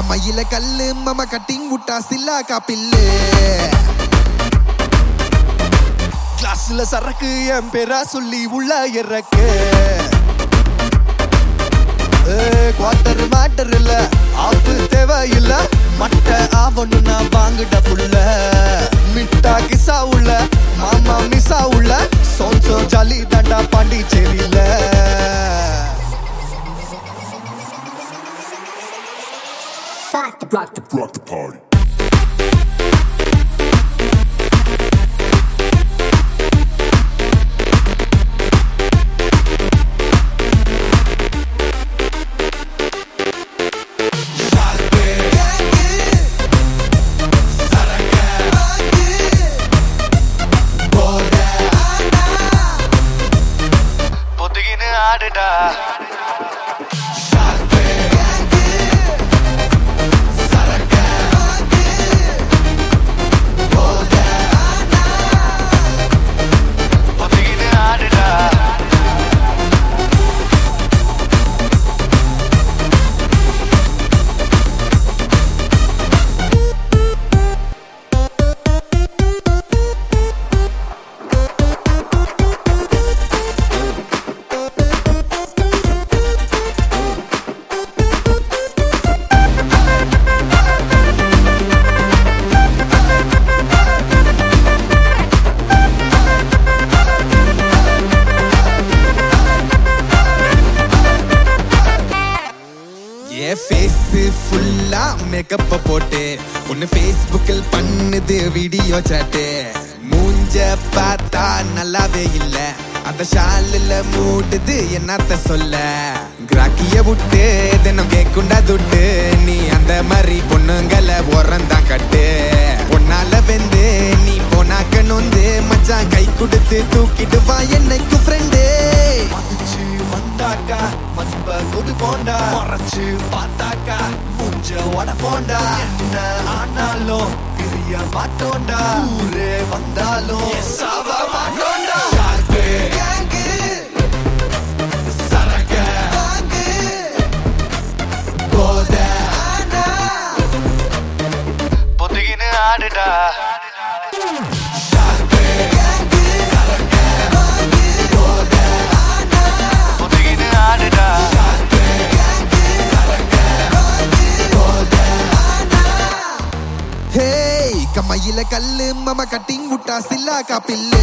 கம்மையில கல்லு மம கட்டிங் விட்டா சில்லா காப்பில்லு கிளாஸ்ல சரக்கு என் பேரா சொல்லி உள்ள இறக்கு குவார்டர் மேட்டர் இல்ல ஆப்பு தேவையில்ல மட்ட ஆவணும்னா வாங்குட புள்ள மிட்டா கிசா உள்ள மாமா மிசா உள்ள சோன்சோ ஜாலி தண்டா பாண்டிச்சேரியில Rock the Rock the, rock the party. பொத்துக்கின்னு ஆடுடா பொத்துக்கின்னு ஆடுடா என் ஃபேஸ் ஃபுல்லா மேக்கப் போட்டு ஒன்னு ஃபேஸ்புக்கில் பண்ணுது வீடியோ சாட்டு மூஞ்ச பார்த்தா நல்லாவே இல்ல அந்த ஷாலில் மூடுது என்னத்த சொல்ல கிராக்கிய விட்டு தினம் கேக்குண்டா துட்டு நீ அந்த மாதிரி பொண்ணுங்களை உரந்தான் கட்டு பொண்ணால வெந்து நீ போனாக்க நொந்து மச்சான் கை கொடுத்து தூக்கிட்டு வா என்னைக்கு ஃப்ரெண்டு மதிச்சு வந்தாக்கா மஸ்ப கொடு போண்டா மறைச்சு பார்த்தாக்கா மூஞ்ச உட போண்டா என்ன ஆனாலும் பிரிய மாட்டோண்டா ஊரே வந்தாலும் சாவ மாட்டோண்டா ஷார்ப்பு கேங்கு சரக்க வாங்கு போத ஆனா பொத்துக்கின்னு ஆடுடா ஷார்ப்பு கேங்கு சரக்க வாங்கு போத ஆனா பொத்துக்கின்னு ஆடுடா ஹேய் கம்மையில கல்லு மம கட்டிங் விட்டா சில்லா காப்பில்லு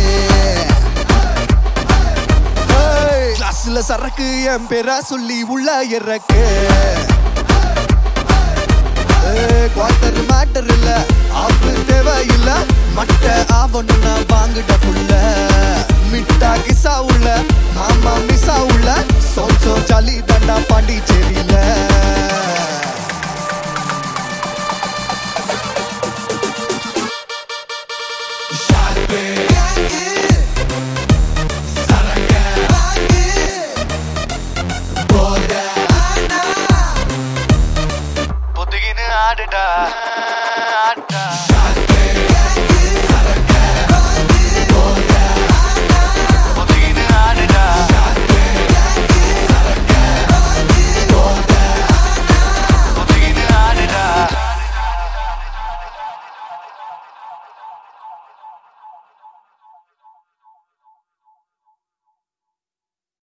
கிளாஸ்ல சரக்கு என் பேரா சொல்லி உள்ள இறக்கு குவார்டர் மேட்டர் இல்ல